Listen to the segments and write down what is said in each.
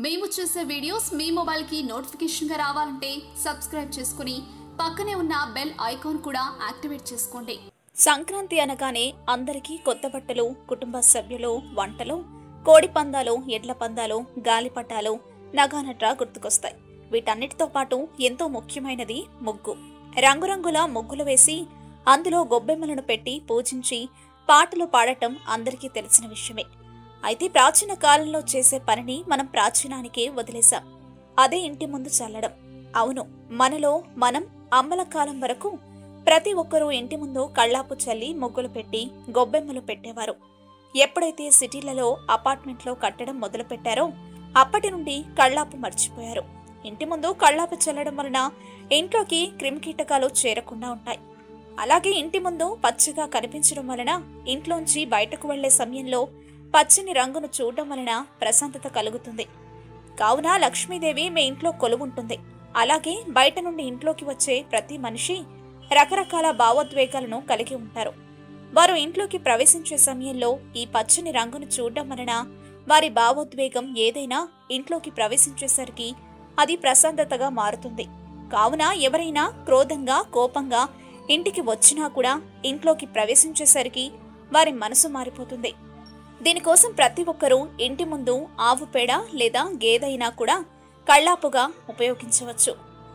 మేము చేసే వీడియోస్ మీ మొబైల్కి నోటిఫికేషన్గా రావాలంటే సబ్స్క్రైబ్ చేసుకుని పక్కనే ఉన్న బెల్ ఐకాన్ కూడా యాక్టివేట్ చేసుకోండి సంక్రాంతి అనగానే అందరికీ కొత్త బట్టలు కుటుంబ సభ్యులు వంటలు కోడి పందాలు ఎడ్ల పందాలు గాలిపటాలు నగానట్ర గుర్తుకొస్తాయి వీటన్నిటితో పాటు ఎంతో ముఖ్యమైనది ముగ్గు రంగురంగుల ముగ్గులు వేసి అందులో గొబ్బెమ్మలను పెట్టి పూజించి పాటలు పాడటం అందరికీ తెలిసిన విషయమే అయితే ప్రాచీన కాలంలో చేసే పనిని మనం ప్రాచీనానికే వదిలేశాం అదే ఇంటి ముందు చల్లడం అవును మనలో మనం అమ్మల కాలం వరకు ప్రతి ఒక్కరూ ఇంటి ముందు కళ్ళాపు చల్లి ముగ్గులు పెట్టి గొబ్బెమ్మలు పెట్టేవారు ఎప్పుడైతే సిటీలలో అపార్ట్మెంట్లో కట్టడం మొదలుపెట్టారో అప్పటి నుండి కళ్ళాపు మర్చిపోయారు ఇంటి ముందు కళ్ళాపు చల్లడం వలన ఇంట్లోకి క్రిమికీటకాలు చేరకుండా ఉంటాయి అలాగే ఇంటి ముందు పచ్చగా కనిపించడం వలన ఇంట్లోంచి బయటకు వెళ్లే సమయంలో పచ్చని రంగును చూడడం వలన ప్రశాంతత కలుగుతుంది కావున లక్ష్మీదేవి మీ ఇంట్లో కొలువుంటుంది అలాగే బయట నుండి ఇంట్లోకి వచ్చే ప్రతి మనిషి రకరకాల భావోద్వేగాలను కలిగి ఉంటారు వారు ఇంట్లోకి ప్రవేశించే సమయంలో ఈ పచ్చని రంగును చూడడం వలన వారి భావోద్వేగం ఏదైనా ఇంట్లోకి ప్రవేశించేసరికి అది ప్రశాంతతగా మారుతుంది కావున ఎవరైనా క్రోధంగా కోపంగా ఇంటికి వచ్చినా కూడా ఇంట్లోకి ప్రవేశించేసరికి వారి మనసు మారిపోతుంది దీనికోసం ప్రతి ఒక్కరూ ఇంటి ముందు ఆవు పేడ లేదా గేదైనా కూడా కళ్ళాపుగా ఉపయోగించవచ్చు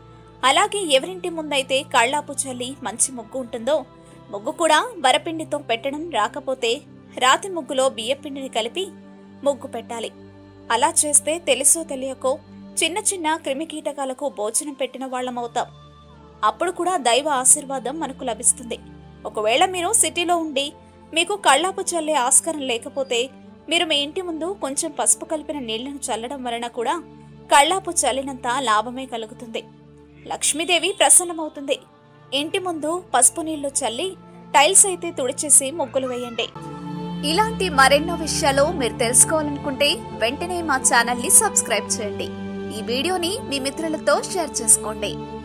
అలాగే ఎవరింటి ముందైతే కళ్ళాపు చల్లి మంచి ముగ్గు ఉంటుందో ముగ్గు కూడా వరపిండితో పెట్టడం రాకపోతే రాతి ముగ్గులో బియ్యపిండిని కలిపి ముగ్గు పెట్టాలి అలా చేస్తే తెలుసో తెలియకో చిన్న చిన్న క్రిమికీటకాలకు భోజనం పెట్టిన వాళ్ళమవుతాం అప్పుడు కూడా దైవ ఆశీర్వాదం మనకు లభిస్తుంది ఒకవేళ మీరు సిటీలో ఉండి మీకు కళ్ళాపు చల్లే ఆస్కారం లేకపోతే మీరు మీ ఇంటి ముందు కొంచెం పసుపు కలిపిన నీళ్లను చల్లడం వలన కూడా కళ్ళాపు చల్లినంత లాభమే కలుగుతుంది లక్ష్మీదేవి ప్రసన్నమవుతుంది ఇంటి ముందు పసుపు నీళ్లు చల్లి టైల్స్ అయితే తుడిచేసి ముగ్గులు వేయండి ఇలాంటి మరెన్నో విషయాలు మీరు తెలుసుకోవాలనుకుంటే వెంటనే మా ఛానల్ని సబ్స్క్రైబ్ చేయండి ఈ వీడియోని మీ మిత్రులతో షేర్ చేసుకోండి